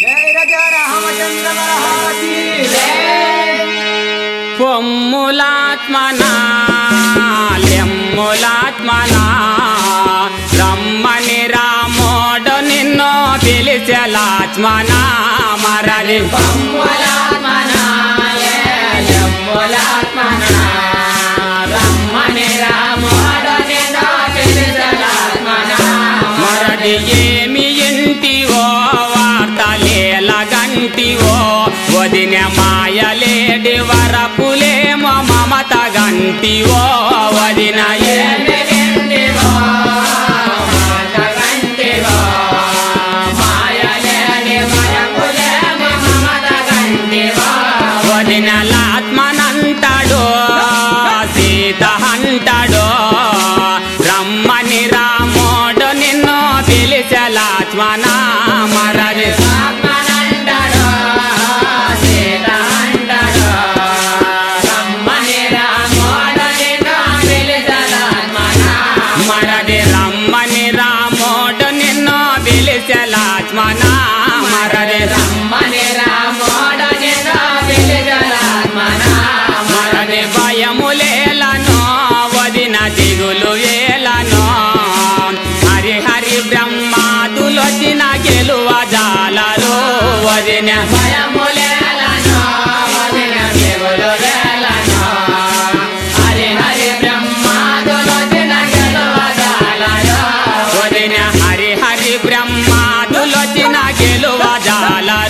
జై రాజా రామచంద్ర మహారాజీ పొమ్ములాత్మనా లెమ్ములాత్మనా రమ్మని రామోడు నిన్ను పిలిచెలాత్మనా మరలి మరది ఏమి ఇంటివో వార్తలేలగంటివో వదిన మాయలేడి వరపులేమో మమత గంటివో వదిన ఏమి ఇంటివో మాయలేడి వరపులేమో మమత గంటివో వదినలాత్మనంటాడు సీత అంటాడు రమ్మని రామోడు నిన్ను పిలిచలాత్మన మరది మరది రమ్మని రామోడు నిన్ను పిలిచలాత్మన మరది మరది భయములేలను వదిన దిగులు వేలను హరి హరి బ్రహ్మాదులొచ్చిన గెలువ జాలరు వదిన భయములేలను వదిన దిగులు వేలను హరి హరి బ్రహ్మాదులొచ్చిన గెలువ జాలరు వదిన హరి హరి బ్రహ్మాదులొచ్చిన గెలువ జాలరు